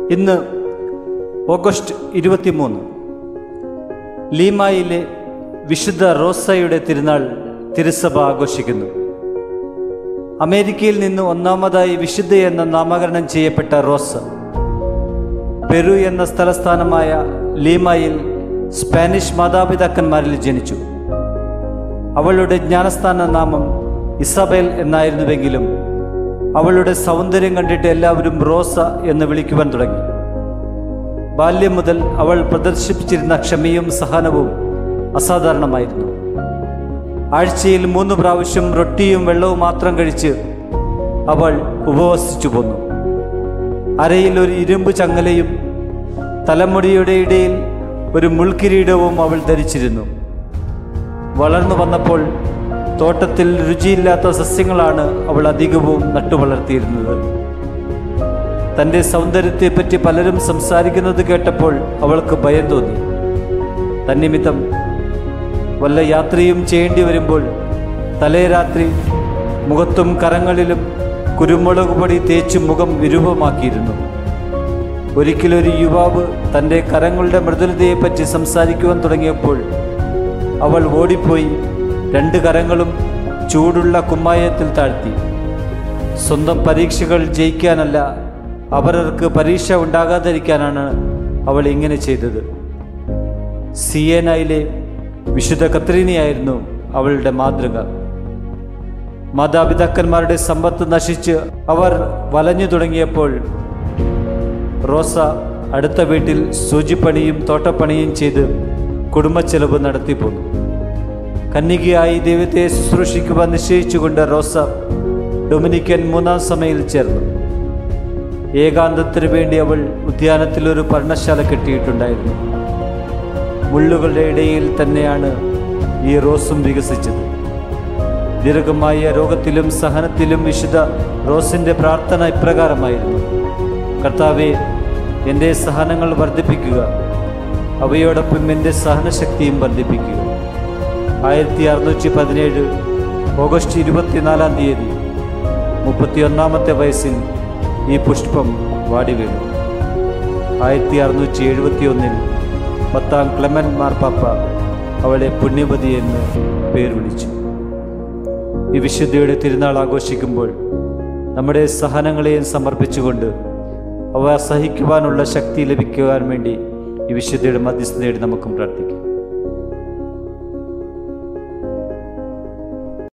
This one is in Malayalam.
ഇന്ന് ഓഗസ്റ്റ് ഇരുപത്തിമൂന്ന് ലീമായിലെ വിശുദ്ധ റോസയുടെ തിരുനാൾ തിരുസഭ ആഘോഷിക്കുന്നു അമേരിക്കയിൽ നിന്ന് ഒന്നാമതായി വിശുദ്ധ എന്ന നാമകരണം ചെയ്യപ്പെട്ട റോസ പെറു എന്ന സ്ഥലസ്ഥാനമായ ലീമായിൽ സ്പാനിഷ് മാതാപിതാക്കന്മാരിൽ ജനിച്ചു അവളുടെ ജ്ഞാനസ്ഥാന നാമം ഇസബേൽ എന്നായിരുന്നുവെങ്കിലും അവളുടെ സൗന്ദര്യം കണ്ടിട്ട് എല്ലാവരും റോസ എന്ന് വിളിക്കുവാൻ തുടങ്ങി ബാല്യം മുതൽ അവൾ പ്രദർശിപ്പിച്ചിരുന്ന ക്ഷമയും സഹനവും അസാധാരണമായിരുന്നു ആഴ്ചയിൽ മൂന്ന് പ്രാവശ്യം റൊട്ടിയും വെള്ളവും മാത്രം കഴിച്ച് അവൾ ഉപവസിച്ചു പോന്നു അരയിൽ ഒരു ഇരുമ്പ് ചങ്ങലയും തലമുടിയുടെ ഇടയിൽ ഒരു മുൾക്കിരീടവും അവൾ ധരിച്ചിരുന്നു വളർന്നു വന്നപ്പോൾ തോട്ടത്തിൽ രുചിയില്ലാത്ത സസ്യങ്ങളാണ് അവൾ അധികവും നട്ടുവളർത്തിയിരുന്നത് തൻ്റെ സൗന്ദര്യത്തെപ്പറ്റി പലരും സംസാരിക്കുന്നത് കേട്ടപ്പോൾ അവൾക്ക് ഭയം തോന്നി തന്നിമിത്തം വല്ല യാത്രയും ചെയ്യേണ്ടി വരുമ്പോൾ തലേ രാത്രി മുഖത്തും കരങ്ങളിലും കുരുമുളക് പൊടി തേച്ച് മുഖം വിരൂപമാക്കിയിരുന്നു ഒരിക്കലൊരു യുവാവ് തൻ്റെ കരങ്ങളുടെ മൃദുലതയെപ്പറ്റി സംസാരിക്കുവാൻ തുടങ്ങിയപ്പോൾ അവൾ ഓടിപ്പോയി രണ്ട് കരങ്ങളും ചൂടുള്ള കുമ്മായത്തിൽ താഴ്ത്തി സ്വന്തം പരീക്ഷകൾ ജയിക്കാനല്ല അവരർക്ക് പരീക്ഷ ഉണ്ടാകാതിരിക്കാനാണ് അവൾ ഇങ്ങനെ ചെയ്തത് സിയേനയിലെ വിശുദ്ധ കത്രീനയായിരുന്നു അവളുടെ മാതൃക മാതാപിതാക്കന്മാരുടെ സമ്പത്ത് നശിച്ച് അവർ വലഞ്ഞു തുടങ്ങിയപ്പോൾ റോസ അടുത്ത വീട്ടിൽ സൂചിപ്പണിയും തോട്ടപ്പണിയും ചെയ്ത് കുടുംബച്ചെലവ് നടത്തിപ്പോന്നു കന്യകയായി ദൈവത്തെ ശുശ്രൂഷിക്കുവാൻ നിശ്ചയിച്ചുകൊണ്ട് റോസ ഡൊമിനിക്കൻ മൂന്നാം സമയിൽ ചേർന്നു ഏകാന്തത്തിന് വേണ്ടി അവൾ ഉദ്യാനത്തിൽ ഒരു പർണശാല കെട്ടിയിട്ടുണ്ടായിരുന്നു മുള്ളുകളുടെ ഇടയിൽ തന്നെയാണ് ഈ റോസും വികസിച്ചത് ദീർഘമായ രോഗത്തിലും സഹനത്തിലും വിശുദ്ധ റോസിൻ്റെ പ്രാർത്ഥന ഇപ്രകാരമായിരുന്നു കർത്താവെ എൻ്റെ സഹനങ്ങൾ വർദ്ധിപ്പിക്കുക അവയോടൊപ്പം എൻ്റെ സഹനശക്തിയും വർദ്ധിപ്പിക്കുക ആയിരത്തി അറുന്നൂറ്റി പതിനേഴ് ഓഗസ്റ്റ് ഇരുപത്തിനാലാം തീയതി മുപ്പത്തിയൊന്നാമത്തെ വയസ്സിൽ ഈ പുഷ്പം വാടി വീണു ആയിരത്തി അറുന്നൂറ്റി എഴുപത്തി ഒന്നിൽ പത്താം ക്ലെമൻ മാർപ്പാപ്പ അവളെ പുണ്യവതി എന്ന് പേർ വിളിച്ചു ഈ വിശുദ്ധിയുടെ തിരുനാൾ ആഘോഷിക്കുമ്പോൾ നമ്മുടെ സഹനങ്ങളെയും സമർപ്പിച്ചുകൊണ്ട് അവ സഹിക്കുവാനുള്ള ശക്തി ലഭിക്കുവാൻ വേണ്ടി ഈ വിശുദ്ധിയുടെ മധ്യസ്ഥതയോട് നമുക്കും പ്രാർത്ഥിക്കാം